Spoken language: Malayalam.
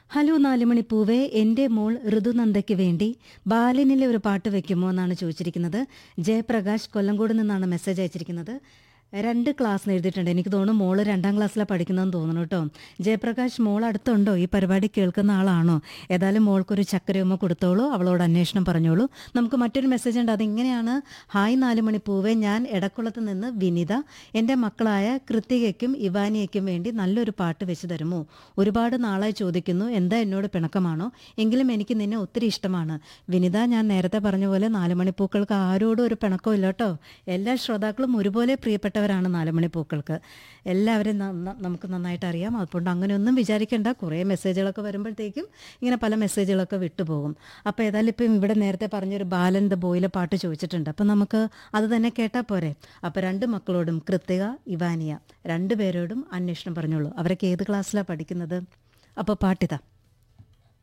ഹലോ നാലുമണി പൂവേ എൻ്റെ മോൾ ഋതുനന്ദയ്ക്ക് വേണ്ടി ബാലനിലെ ഒരു പാട്ട് വെക്കുമോ എന്നാണ് ചോദിച്ചിരിക്കുന്നത് ജയപ്രകാശ് കൊല്ലങ്കോട് നിന്നാണ് മെസ്സേജ് അയച്ചിരിക്കുന്നത് രണ്ട് ക്ലാസ്സിന് എഴുതിയിട്ടുണ്ട് എനിക്ക് തോന്നുന്നു മോള് രണ്ടാം ക്ലാസ്സിലാണ് പഠിക്കുന്നതെന്ന് തോന്നുന്നു കേട്ടോ ജയപ്രകാശ് മോൾ അടുത്തുണ്ടോ ഈ പരിപാടി കേൾക്കുന്ന ആളാണോ ഏതായാലും മോൾക്കൊരു ചക്കരയുമ്മ കൊടുത്തോളൂ അവളോട് അന്വേഷണം പറഞ്ഞോളൂ നമുക്ക് മറ്റൊരു മെസ്സേജ് ഉണ്ട് അതിങ്ങനെയാണ് ഹായ് നാല് മണി പൂവേ ഞാൻ എടക്കുളത്ത് നിന്ന് വിനിത എൻ്റെ മക്കളായ കൃത്തികയ്ക്കും ഇവാനിയയ്ക്കും വേണ്ടി നല്ലൊരു പാട്ട് വെച്ച് തരുമോ ഒരുപാട് നാളായി ചോദിക്കുന്നു എന്താ എന്നോട് പിണക്കമാണോ എങ്കിലും എനിക്ക് നിന്നെ ഒത്തിരി ഇഷ്ടമാണ് വിനിത ഞാൻ നേരത്തെ പറഞ്ഞ പോലെ നാലുമണിപ്പൂക്കൾക്ക് ആരോടും ഒരു പിണക്കവും ഇല്ല കേട്ടോ എല്ലാ ശ്രോതാക്കളും ഒരുപോലെ പ്രിയപ്പെട്ടവരാണ് നാലുമണിപ്പൂക്കൾക്ക് എല്ലാവരും ന- ന- നമുക്ക് നന്നായിട്ട് അറിയാം അതുകൊണ്ട് അങ്ങനെയൊന്നും വിചാരിക്കേണ്ട കുറേ മെസ്സേജുകളൊക്കെ വരുമ്പോഴത്തേക്കും ഇങ്ങനെ പല മെസ്സേജുകളൊക്കെ വിട്ടുപോകും അപ്പോൾ ഏതായാലും ഇപ്പം ഇവിടെ നേരത്തെ പറഞ്ഞൊരു ബാലൻ ദ ബോയിലെ പാട്ട് ചോദിച്ചിട്ടുണ്ട് അപ്പം നമുക്ക് അത് തന്നെ കേട്ടാൽ പോരെ അപ്പോൾ രണ്ട് മക്കളോടും കൃത്തിക ഇവാനിയ രണ്ടുപേരോടും അന്വേഷണം പറഞ്ഞോളൂ അവരൊക്കെ ഏത് ക്ലാസ്സിലാണ് പഠിക്കുന്നത് അപ്പോൾ പാട്ടിതാ